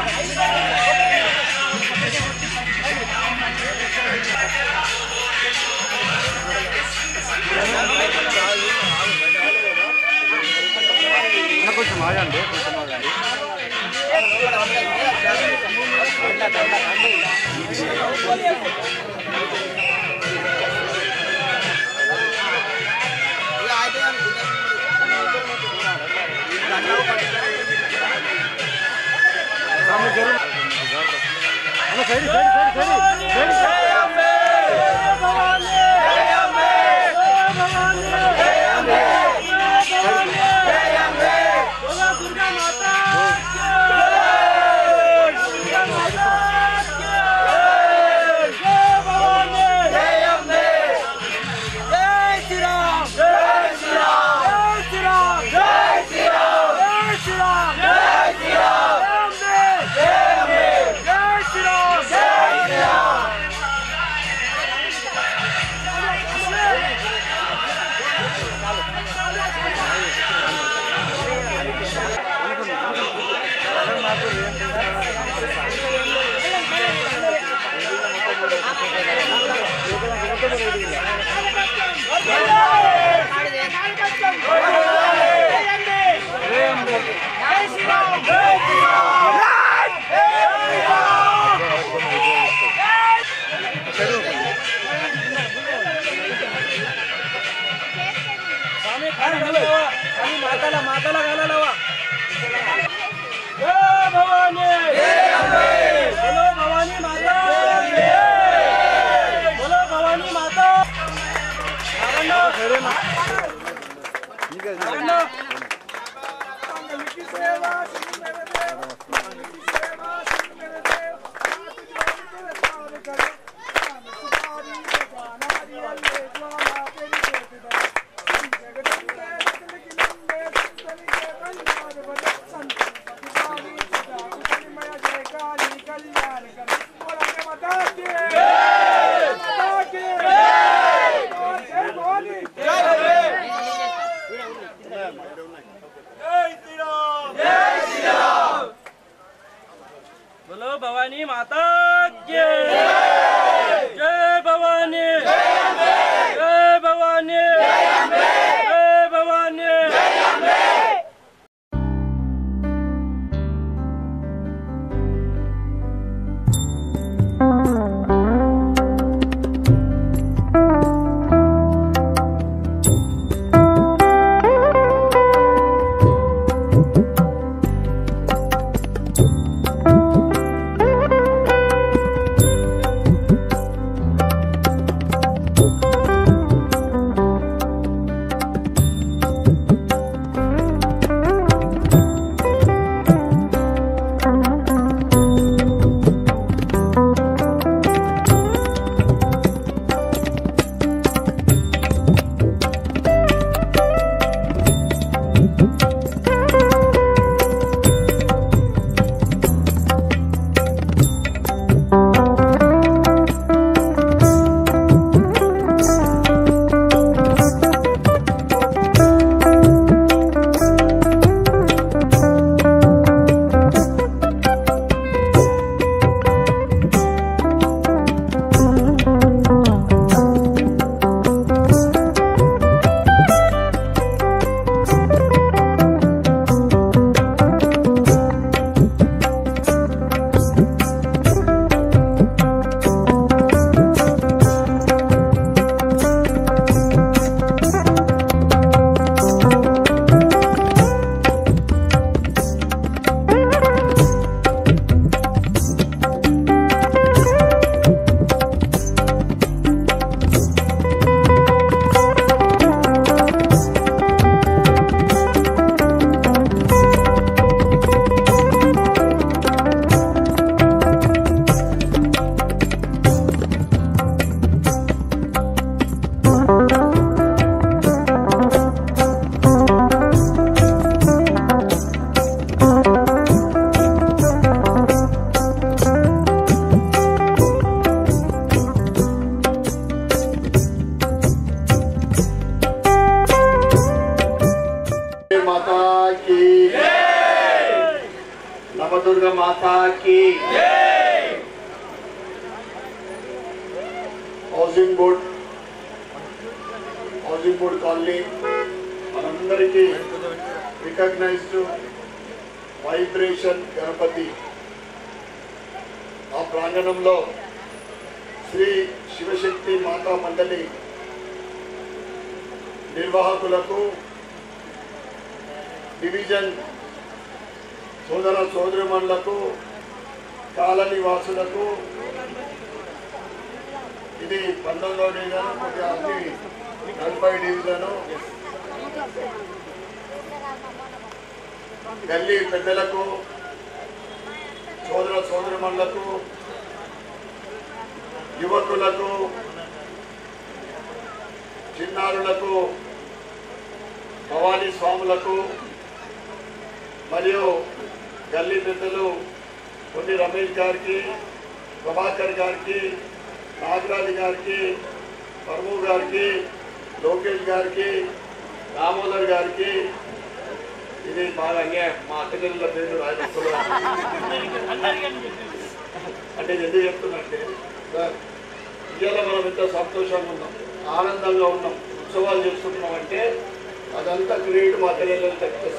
కొంచెం ఆగండి కొంచెం ఆగండి అన్న సైడ్ సైడ్ సైడ్ సైడ్ बोलो भवानी माता की जय भवानी जय भवानी जय भवानी Thank माता की housing board housing board colony మనందరికీ రికగ్నైజ్డ్ వైబ్రేషన్ గణపతి ఆ ప్రాంగణంలో శ్రీ శివశక్తి మాతా మండలి నిర్వాహకులకు డివిజన్ సోదర సోదరిమణులకు కాలనీ వాసులకు ఇది పంతొమ్మిదవ డివిజన్ కొద్దిగా అన్ని నలభై డివిజను గల్లీ పెద్దలకు సోదర సోదరిమణులకు యువకులకు చిన్నారులకు భవానీ స్వాములకు మరియు గల్లీ పెద్దలు కొన్ని రమేష్ గారికి ప్రభాకర్ గారికి నాగరాజు గారికి పరము గారికి లోకేష్ గారికి దామోదర్ గారికి ఇది బాగా అన్యాయం మా అక్కజల్లుల పేరు రాజస్థాన్ అంటే నేను ఎందుకు చెప్తున్నట్టే సార్ ఇవాళ మనం ఇంత సంతోషంగా ఉన్నాం ఆనందంగా ఉన్నాం ఉత్సవాలు చేసుకుంటున్నాం అంటే అదంతా క్రియేట్ మా తెలియదు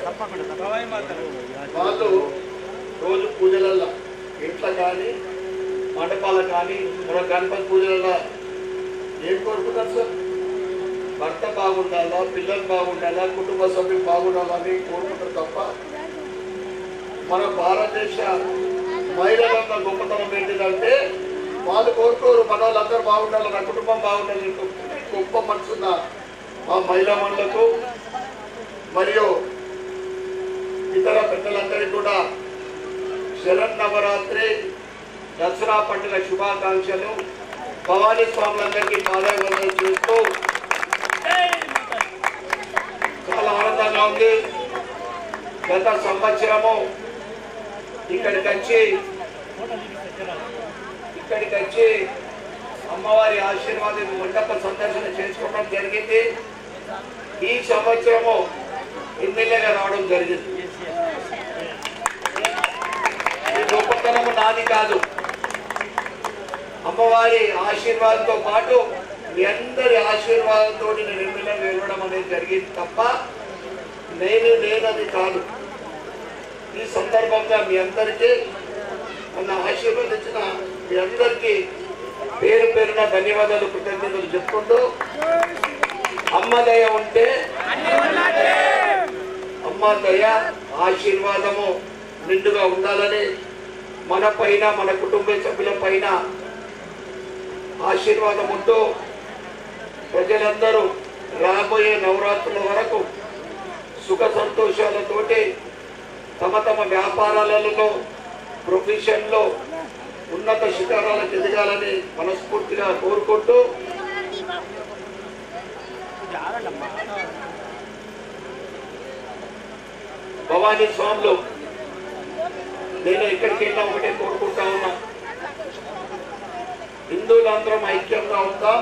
వాళ్ళు రోజు పూజలల్లో ఇంట్లో కానీ మండపాల కానీ మన గణపతి పూజలలో ఏం కోరుకుంటారు సార్ భర్త బాగుండాలా పిల్లలు బాగుండాలా కుటుంబ సభ్యులు బాగుండాలని కోరుకుంటారు తప్ప మన భారతదేశ మహిళల యొక్క గొప్పతనం ఏంటిదంటే వాళ్ళు కోరుకోరు మన వాళ్ళందరూ బాగుండాలి నా కుటుంబం బాగుండాలి గొప్ప మనసున్న మా మహిళా మనులకు మరియు ఇతర పెద్దలందరికీ కూడా శరన్నవరాత్రి దసరా పండుగ శుభాకాంక్షలు భవానీ స్వాములందరికీ పాదాభివందనం చేస్తూ చాలా ఆనందంగా ఉంది గత సంవత్సరము ఇక్కడికి వచ్చి ఇక్కడికి వచ్చి అమ్మవారి ఆశీర్వాదం మండప సందర్శన చేసుకోవడం జరిగింది ఈ సంవత్సరము ఎమ్మెల్యేగా రావడం జరిగింది ఈ గొప్పతనము నాది కాదు అమ్మవారి ఆశీర్వాదంతో పాటు మీ అందరి ఆశీర్వాదంతో నేను ఎమ్మెల్యే వెళ్ళడం అనేది జరిగింది తప్ప నేను లేనది కాదు ఈ సందర్భంగా మీ అందరికీ నన్ను ఆశీర్వదించిన మీ అందరికీ పేరు పేరున ధన్యవాదాలు కృతజ్ఞతలు చెప్పుకుంటూ అమ్మ దయ ఉంటే అమ్మ దయ ఆశీర్వాదము నిండుగా ఉండాలని మన పైన మన కుటుంబ సభ్యుల పైన ఆశీర్వాదం ఉంటూ ప్రజలందరూ రాబోయే నవరాత్రుల వరకు సుఖ సంతోషాలతోటి తమ తమ వ్యాపారాలలో ప్రొఫెషన్లో ఉన్నత శిఖరాలకు ఎదగాలని మనస్ఫూర్తిగా కోరుకుంటూ భవానీ స్వాములు నేను ఎక్కడికి వెళ్ళినా ఒకటే కోరుకుంటా ఉన్నా హిందువులందరం ఐక్యంగా ఉంటాం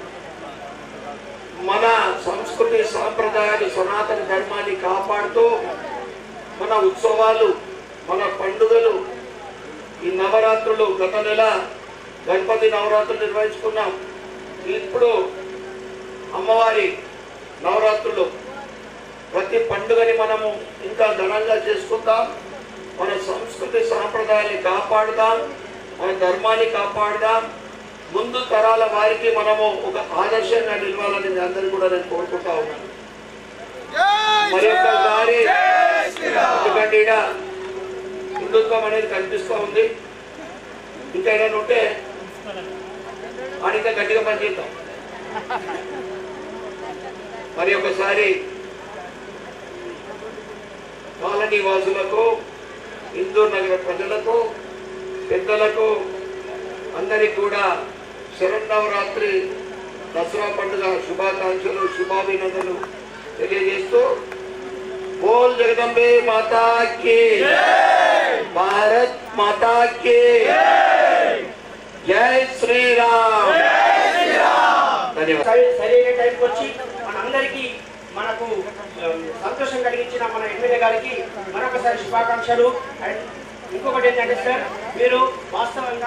మన సంస్కృతి సాంప్రదాయాలు సనాతన ధర్మాన్ని కాపాడుతూ మన ఉత్సవాలు మన పండుగలు ఈ నవరాత్రులు గత నెల గణపతి నవరాత్రులు నిర్వహించుకున్నాం ఇప్పుడు అమ్మవారి నవరాత్రులు ప్రతి పండుగని మనము ఇంకా ఘనంగా చేసుకుందాం మన సంస్కృతి సాంప్రదాయాన్ని కాపాడుదాం మన ధర్మాన్ని కాపాడుదాం ముందు తరాల వారికి మనము ఒక ఆదర్శంగా నిలవాలని మీ అందరికీ కూడా నేను కోరుకుంటా ఉన్నాను మరి ఒక్కసారి ఎందుకంటే ఈడ హిందుత్వం అనేది కనిపిస్తూ ఉంది ఇంకా ఏదైనా ఉంటే వాడికి గట్టిగా పనిచేద్దాం మరి ఒకసారి కాలనీ వాసులకు హిందూ నగర ప్రజలకు పెద్దలకు అందరికి కూడా శరన్నవరాత్రి దసరా పండుగ శుభాకాంక్షలు శుభాభినందనలు తెలియజేస్తూ బోల్ జగదంబే మాతాకి భారత్ మాతాకి జై శ్రీరామ్ ధన్యవాదాలు సరి- సరైన టైంకి వచ్చి మనందరికీ మనకు ఆ, సంతోషం కలిగించిన మన ఎమ్మెల్యే గారికి మరొకసారి శుభాకాంక్షలు అండ్ ఇంకొకటి ఏంటంటే సార్ మీరు వాస్తవంగా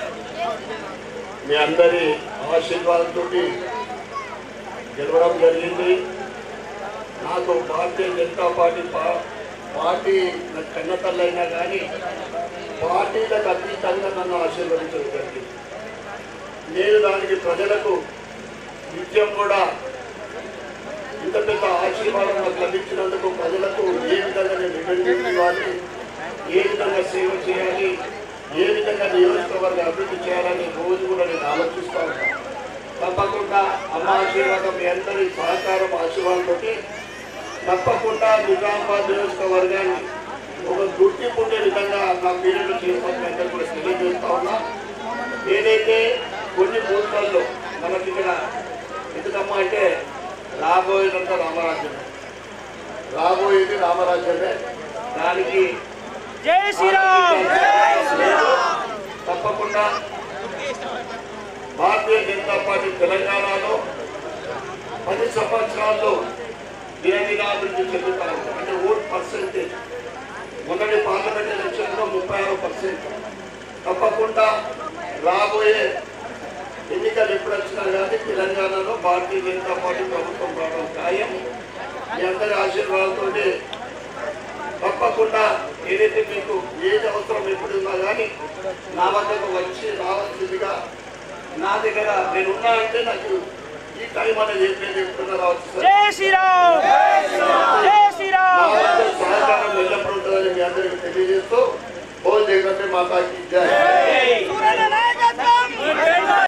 మీ అందరి ఆశీర్వాదంతో గెలవడం జరిగింది నాకు భారతీయ జనతా పార్టీ పా- పార్టీ నాకు కన్నతల్లైనా కానీ పార్టీలకు అతీతంగా నన్ను ఆశీర్వదించడం జరిగింది నేను దానికి ప్రజలకు నిత్యం కూడా ఇంత పెద్ద ఆశీర్వాదం నాకు లభించినందుకు ప్రజలకు ఏ విధంగా నేను రిటర్న్ ఇవ్వాలి ఏ విధంగా సేవ చేయాలి ఏ విధంగా నియోజకవర్గ అభివృద్ధి చేయాలని రోజు కూడా నేను ఆలోచిస్తూ ఉంటాను తప్పకుండా అమ్మ ఆశీర్వాదం మీ అందరి సహకారం ఆశీర్వాదంతో తప్పకుండా నిజామాబాద్ నియోజకవర్గాన్ని ఒక గుర్తింపు ఉండే విధంగా నా పీరియడ్లో చేసుకోవాలని అందరూ కూడా తెలియజేస్తా ఉన్నా ఏదైతే కొన్ని బూత్లలో మనకి ఇక్కడ ఎందుకమ్మా అంటే రాబోయేదంతా రామరాజ్యమే రాబోయేది రామరాజ్యమే దానికి జై శ్రీరామ్ తప్పకుండా భారతీయ జనతా పార్టీ తెలంగాణలో పది సంవత్సరాల్లో దినదినాభివృద్ధి చెందుతారు అంటే ఓట్ పర్సెంటేజ్ మొన్నటి పార్లమెంట్ ఎలక్షన్లో ముప్పై ఆరు పర్సెంట్ తప్పకుండా రాబోయే ఎన్నికలు ఎప్పుడు వచ్చినా కానీ తెలంగాణలో భారతీయ జనతా పార్టీ ప్రభుత్వం రావడం ఖాయం మీ అందరి ఆశీర్వాదంతో తప్పకుండా ఏదైతే మీకు ఏది అవసరం ఎప్పుడు ఉన్నా కానీ నా వద్దకు వచ్చి రావాల్సిందిగా నా దగ్గర నేను ఉన్నా అంటే నాకు ఈ టైం అనేది చెప్పేది ఎప్పుడున్నా రావచ్చు సార్ జై శ్రీరామ్ జై నా శ్రీరామ్ వద్ద సహకారం ఎల్లప్పుడూ ఉంటుందని మీ అందరికీ తెలియజేస్తూ భోజనం మాతాకి జై